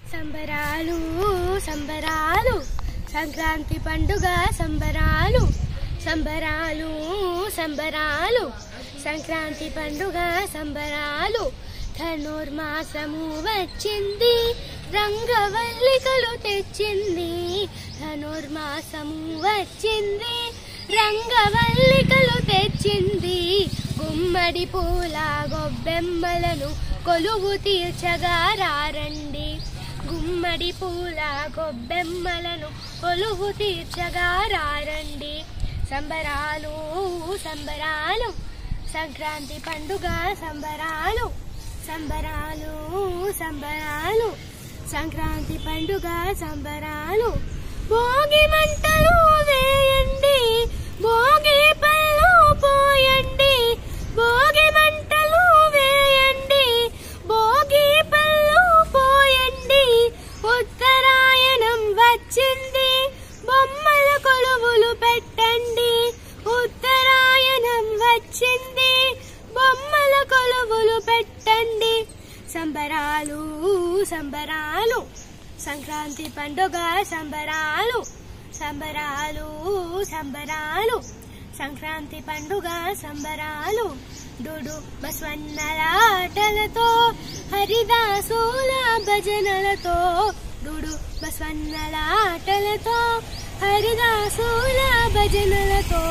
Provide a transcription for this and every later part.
సంబరాలు సంబరాలు సంక్రాంతి పండుగ సంబరాలు సంబరాలు సంబరాలు సంక్రాంతి పండుగ సంబరాలు ధనుర్మాసము వచ్చింది రంగవల్లికలు తెచ్చింది ధనుర్మాసము వచ్చింది రంగవల్లికలు తెచ్చింది గుమ్మడి పూల గొబ్బెమ్మలను కొలువు తీర్చగా రారండి గుమ్మడి పూల గొబ్బెమ్మలను కొలువు తీర్చగా రారండి సంబరాలు సంబరాలు సంక్రాంతి పండుగ సంబరాలు సంబరాలు సంబరాలు సంక్రాంతి పండుగ సంబరాలు భోగి మంటలు వేయండి భోగి పళ్ళు పోయండి భోగి మంటలు వేయండి భోగి పళ్ళు పోయండి ఉత్తరాయణం వచ్చింది బొమ్మల కొలువులు పెట్టండి ఉత్తరాయణం వచ్చింది బొమ్మల కొలువులు పెట్టండి సంబరాలు సంబరాలు సంక్రాంతి పండుగ సంబరాలు సంబరాలు సంబరాలు సంక్రాంతి పండుగ సంబరాలు డుడు బస్వన్నల ఆటలతో హరిదాసుల భజనలతో డుడు బస్వన్నల ఆటలతో హరిదాసుల భజనలతో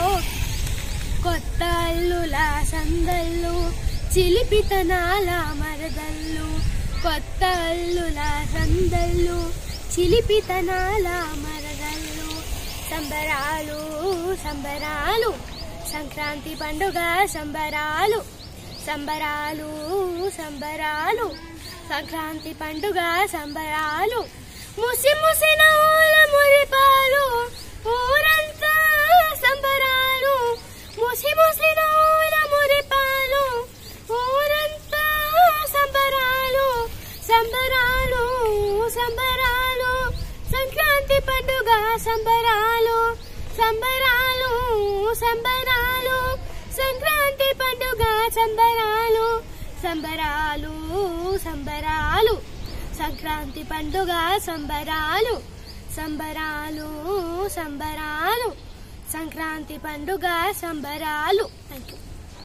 కొత్త అల్లుల సందళ్ళు చిలిపితనాల మరదళ్ళు కొత్త అల్లుల సందళ్ళు చిలిపితనాల మరదళ్ళు సంబరాలు సంబరాలు సంక్రాంతి పండుగ సంబరాలు సంబరాలు సంబరాలు సంక్రాంతి పండుగ సంబరాలు ముసి ముసి నవ్వుల మురిపాలు ఊరంతా సంబరాలు ముసి ముసి నవ్వుల మురిపాలు ఊరంతా సంబరాలు సంబరాలు సంబరాలు సంక్రాంతి పండుగ సంబరాలు సంబరాలు సంబరాలు సంక్రాంతి పండుగ సంబరాలు సంబరాలు సంబరాలు సంక్రాంతి పండుగ సంబరాలు సంబరాలు సంబరాలు సంక్రాంతి పండుగ సంబరాలు థ్యాంక్ యూ